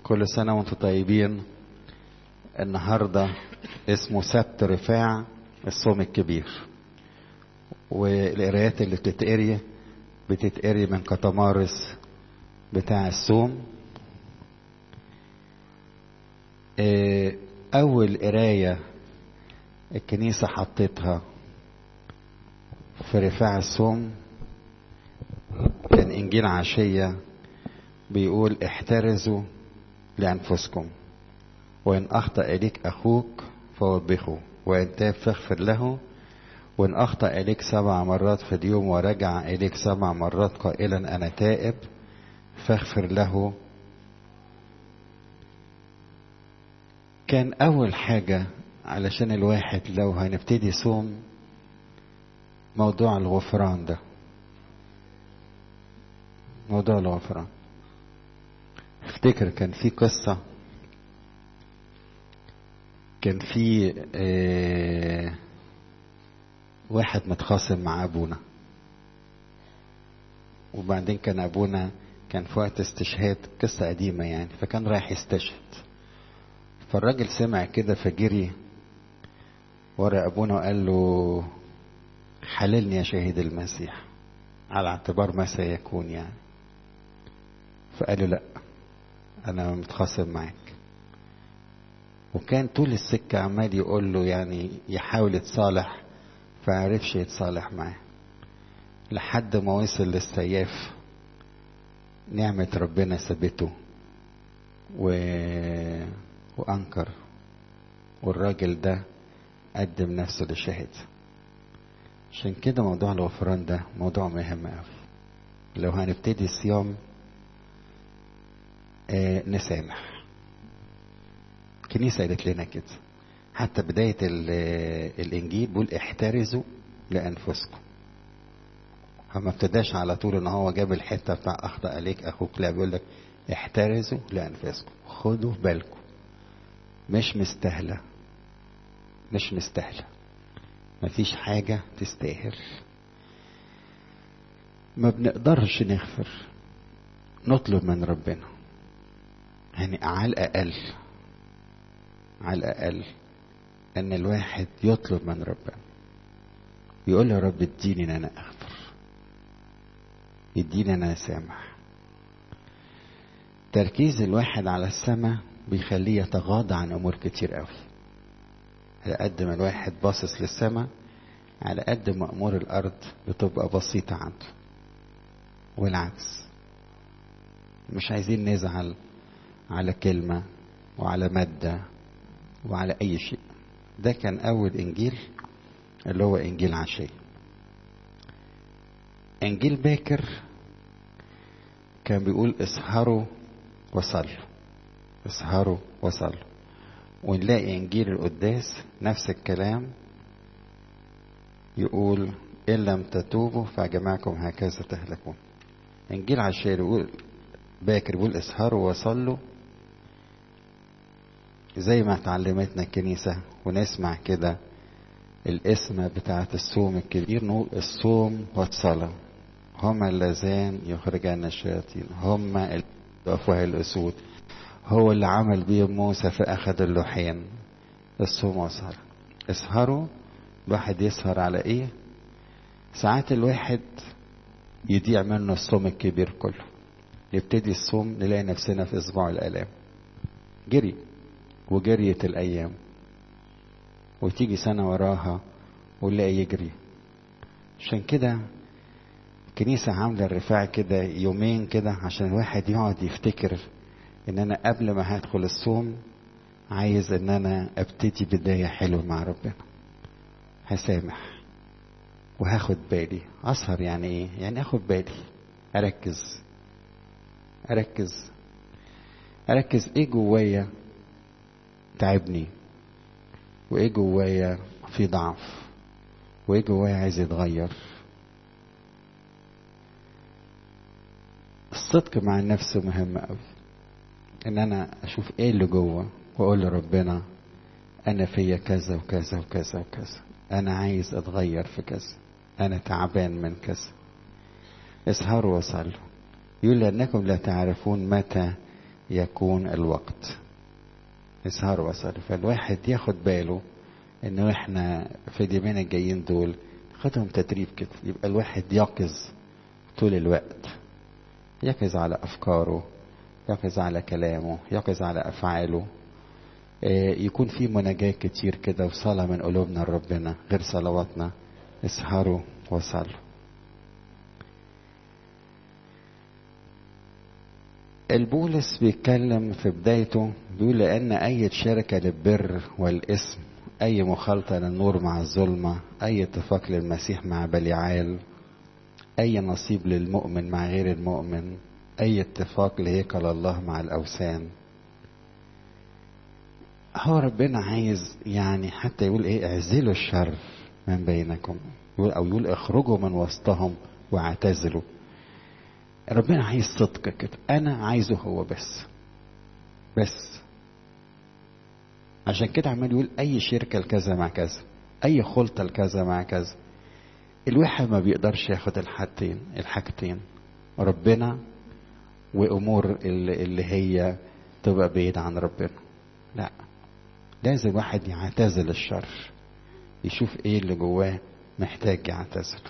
كل سنة وانتم طيبين النهاردة اسمه سبت رفاع الصوم الكبير والقرايات اللي بتتقري بتتقري من كتمارس بتاع الصوم أول قراية الكنيسة حطتها في رفاع الصوم كان إنجيل عشية بيقول احترزوا لأنفسكم وإن أخطأ إليك أخوك فوبخه وإن تاب فاغفر له وإن أخطأ إليك سبع مرات في اليوم ورجع إليك سبع مرات قائلا أنا تائب فاغفر له كان أول حاجة علشان الواحد لو هنبتدي صوم موضوع الغفران ده موضوع الغفران افتكر كان في قصة كان في اه واحد متخاصم مع ابونا وبعدين كان ابونا كان في وقت استشهاد قصة قديمة يعني فكان رايح يستشهد فالراجل سمع كده فجري ورا ابونا وقال له حللني يا شهيد المسيح على اعتبار ما سيكون يعني فقال له لا انا متخاصم معاك وكان طول السكة عمال يقول له يعني يحاول يتصالح فعرفش يتصالح معاه لحد ما وصل للسياف نعمة ربنا ثبته و... وأنكر والراجل ده قدم نفسه للشهيد عشان كده موضوع الغفران ده موضوع مهم قوي لو هنبتدي الصيام آه نسامح الكنيسة قالت لنا كده حتى بداية الإنجيل بيقول احترزوا لأنفسكم ما ابتداش على طول ان هو جاب الحتة بتاع أخطأ عليك أخوك لا بيقول لك احترزوا لأنفسكم خدوا بالكم مش مستاهلة مش مستاهلة مفيش حاجة تستاهل ما بنقدرش نغفر نطلب من ربنا يعني على الأقل على الأقل أن الواحد يطلب من ربنا يقول يا رب اديني ان انا اغفر اديني ان انا اسامح تركيز الواحد على السماء بيخليه يتغاضى عن امور كتير قوي على قد ما الواحد باصص للسماء على قد ما امور الارض بتبقى بسيطه عنده والعكس مش عايزين نزعل على كلمه وعلى ماده وعلى اي شيء ده كان اول انجيل اللي هو انجيل عشية انجيل باكر كان بيقول اسهروا وصلوا اسهروا وصلوا ونلاقي انجيل القداس نفس الكلام يقول ان لم تتوبوا فجماعكم هكذا تهلكون انجيل عشية يقول باكر بيقول اسهروا وصلوا زي ما اتعلمتنا الكنيسة ونسمع كده الاسم بتاعت الصوم الكبير نقول الصوم والصلاة هما اللذان يخرجان الشياطين هما أفواه الأسود هو اللي عمل بيهم موسى فأخذ اللوحين الصوم والصلاة اسهروا الواحد يسهر على ايه ساعات الواحد يضيع منه الصوم الكبير كله نبتدي الصوم نلاقي نفسنا في اسبوع الالام جري وجريت الايام وتيجي سنة وراها ونلاقي يجري عشان كده الكنيسة عاملة الرفاع كده يومين كده عشان الواحد يقعد يفتكر ان انا قبل ما هدخل الصوم عايز ان انا ابتدي بداية حلوة مع ربنا هسامح وهاخد بالي اسهر يعني ايه يعني اخد بالي اركز اركز اركز ايه جوايا تعبني وايه جوايا في ضعف وايه جوايا عايز يتغير الصدق مع النفس مهم قوي ان انا اشوف ايه اللي جوه واقول لربنا انا فيا كذا وكذا وكذا وكذا انا عايز اتغير في كذا انا تعبان من كذا اسهروا وصلوا يقول لانكم لا تعرفون متى يكون الوقت اسهر وصل فالواحد ياخد باله انه احنا في اليومين الجايين دول خدهم تدريب كده يبقى الواحد يقظ طول الوقت يقظ على افكاره يقظ على كلامه يقظ على افعاله يكون في مناجاة كتير كده وصلاة من قلوبنا لربنا غير صلواتنا اسهروا وصلوا البولس بيتكلم في بدايته بيقول لأن أي شركة للبر والاسم أي مخالطة للنور مع الظلمة أي اتفاق للمسيح مع بليعال أي نصيب للمؤمن مع غير المؤمن أي اتفاق لهيكل الله مع الأوثان هو ربنا عايز يعني حتى يقول ايه اعزلوا الشر من بينكم يقول او يقول اخرجوا من وسطهم واعتزلوا ربنا عايز صدق كده انا عايزه هو بس بس عشان كده عمال يقول اي شركه لكذا مع كذا اي خلطه لكذا مع كذا الواحد ما بيقدرش ياخد الحاجتين الحاجتين ربنا وامور اللي, اللي هي تبقى بعيد عن ربنا لا لازم واحد يعتزل الشر يشوف ايه اللي جواه محتاج يعتزل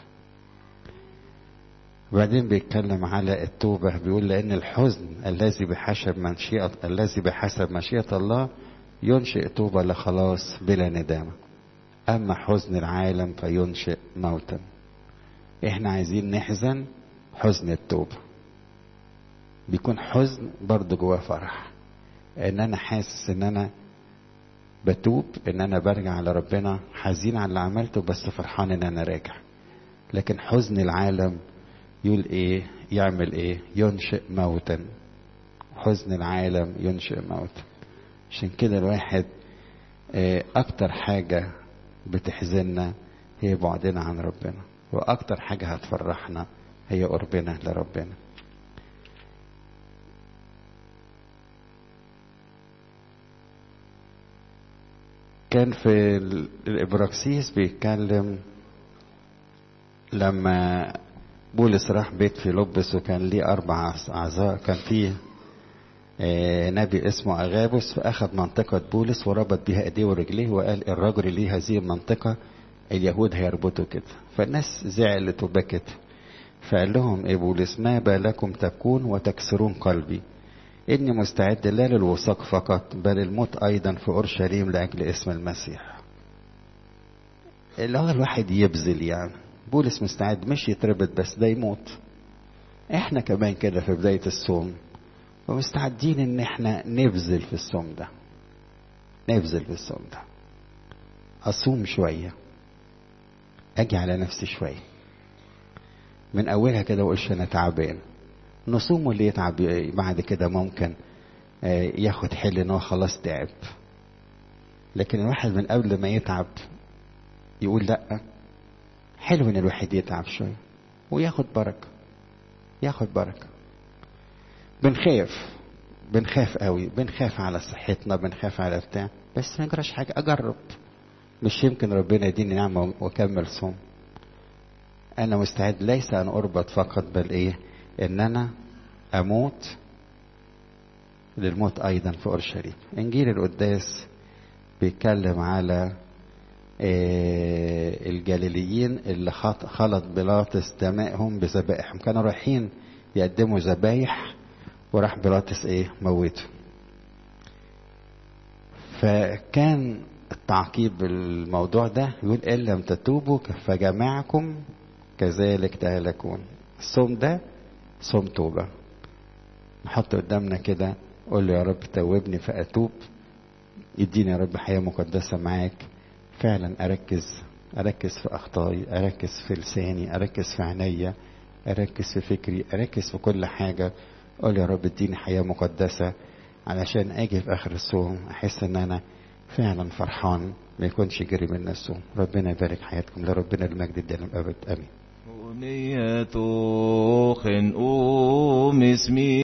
وبعدين بيتكلم على التوبة بيقول لأن الحزن الذي بحسب مشيئة الذي بحسب مشيئة الله ينشئ توبة لخلاص بلا ندامة أما حزن العالم فينشئ موتا إحنا عايزين نحزن حزن التوبة بيكون حزن برضه جواه فرح ان انا حاسس ان انا بتوب ان انا برجع لربنا حزين على اللي عملته بس فرحان ان انا راجع لكن حزن العالم يقول ايه يعمل ايه ينشئ موتا حزن العالم ينشئ موتا عشان كده الواحد اكتر حاجة بتحزننا هي بعدنا عن ربنا واكتر حاجة هتفرحنا هي قربنا لربنا كان في الإبراكسيس بيتكلم لما بولس راح بيت فيلبس وكان ليه أربع أعزاء كان فيه نبي اسمه أغابس فأخذ منطقة بولس وربط بها إيديه ورجليه وقال الرجل اللي ليه هذه المنطقة اليهود هيربطوا كده فالناس زعلت وبكت فقال لهم إيه بولس ما بالكم تبكون وتكسرون قلبي إني مستعد لا للوثاق فقط بل الموت أيضا في أورشليم لأجل اسم المسيح اللي هو الواحد يبذل يعني بولس مستعد مش يتربط بس ده يموت احنا كمان كده في بداية الصوم ومستعدين ان احنا نبذل في الصوم ده نبذل في الصوم ده اصوم شوية اجي على نفسي شوية من اولها كده واقولش انا تعبان نصوم واللي يتعب بعد كده ممكن ياخد حل ان هو خلاص تعب لكن الواحد من قبل ما يتعب يقول لا حلو ان الواحد يتعب شويه وياخد بركه ياخد بركه بنخاف بنخاف قوي بنخاف على صحتنا بنخاف على بتاع بس ما يجراش حاجه اجرب مش يمكن ربنا يديني نعمه واكمل صوم انا مستعد ليس ان اربط فقط بل ايه ان انا اموت للموت ايضا في اورشليم انجيل القداس بيتكلم على الجليليين اللي خلط بيلاطس دمائهم بذبائحهم كانوا رايحين يقدموا ذبايح وراح بيلاطس ايه موته فكان التعقيب الموضوع ده يقول ان لم تتوبوا فجماعكم كذلك تهلكون الصوم ده صوم توبة نحط قدامنا كده قول له يا رب توبني فأتوب يديني يا رب حياة مقدسة معاك فعلا أركز أركز في أخطائي أركز في لساني أركز في عينيا أركز في فكري أركز في كل حاجة قول يا رب اديني حياة مقدسة علشان أجي في آخر الصوم أحس إن أنا فعلا فرحان ما يكونش جري من الصوم ربنا يبارك حياتكم لربنا المجد الدائم أبد آمين أغنية خنقوم اسمي